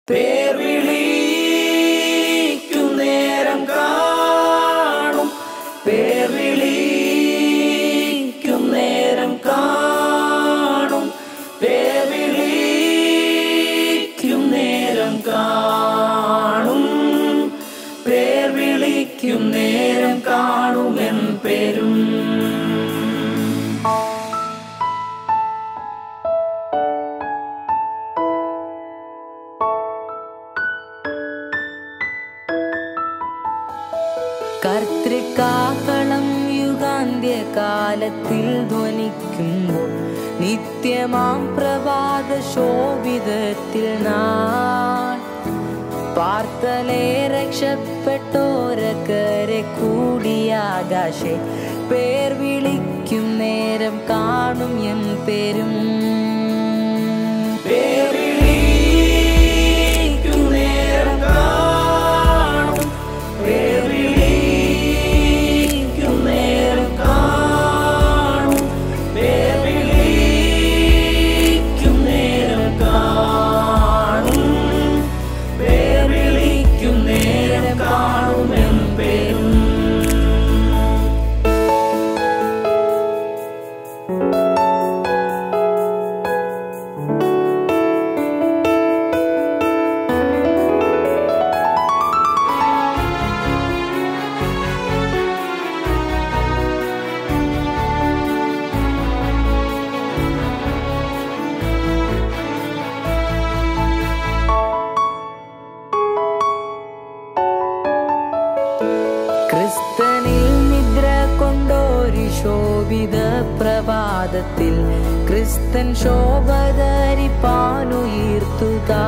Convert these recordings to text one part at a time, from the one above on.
പേർ വിളിക്കും നേരം കാണും പേർ വിളിക്കും നേരം കാണും പേർ വിളിക്കും നേരം കാണും പേർ വിളിക്കും നേരം കാണുമെൻ പേരും കർത്തൃക്കാഹളം യുഗാന്ത്യകാലത്തിൽ ധ്വനിക്കുമ്പോൾ നിത്യമാം പ്രഭാത ശോഭിതത്തിൽ നാൾ പാർത്തലേ രക്ഷപ്പെട്ടോരക്കരെ കൂടിയാകാശെ പേർ വിളിക്കും നേരം കാണും എൻ പേരും പേർ വിളിക്കും നേരം കാണും പേർ വിളിക്കും നേരം കാണും പേർ വിളിക്കും നേരം കാണും പേർ വിളിക്കും നേരം കാണുമെൻ പേരും ക്രിസ്തനിൽ നിദ്ര കൊണ്ടോരി ശോഭിത പ്രഭാതത്തിൽ ക്രിസ്തൻ ശോഭധരിപ്പാനുയർത്തുക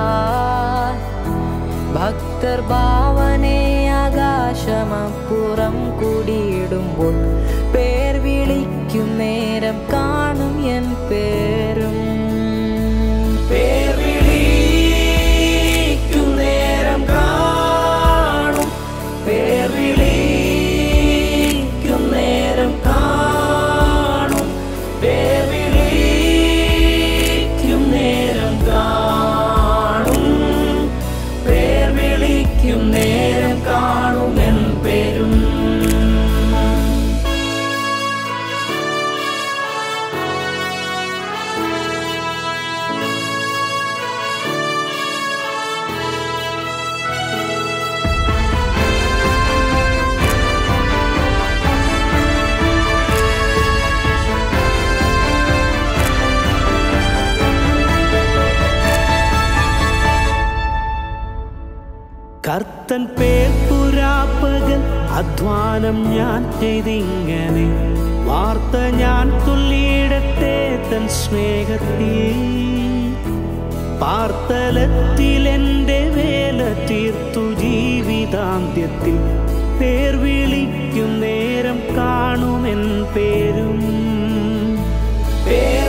ഭക്തർ ഭാവനെ ആകാശമപ്പുറം കൂടിയിടുമ്പോൾ പേർ വിളിക്കും നേരം കാണും എൻ പേരും പേർ വിളിക്കും നേരം കാണും പേർ വിളിക്കും നേരം കാണും പേർ വിളിക്കും നേരം കാണും പേർ വിളിക്കും നേരം കാണുമെൻ പേരും കർത്തൻ പേർപ്പുരാപ്പകൽ അധ്വാനം ഞാൻ ചെയ്തിങ്ങനെ വാർത്ത ഞാൻ തുള്ളിയിടത്തെ തൻ സ്നേഹത്തിൽ പാർത്തലത്തിൽ എൻ്റെ വേല തീർത്തു ജീവിതാന്ത്യത്തിൽ പേർ വിളിക്കും നേരം കാണുമെൻ പേരും പേർ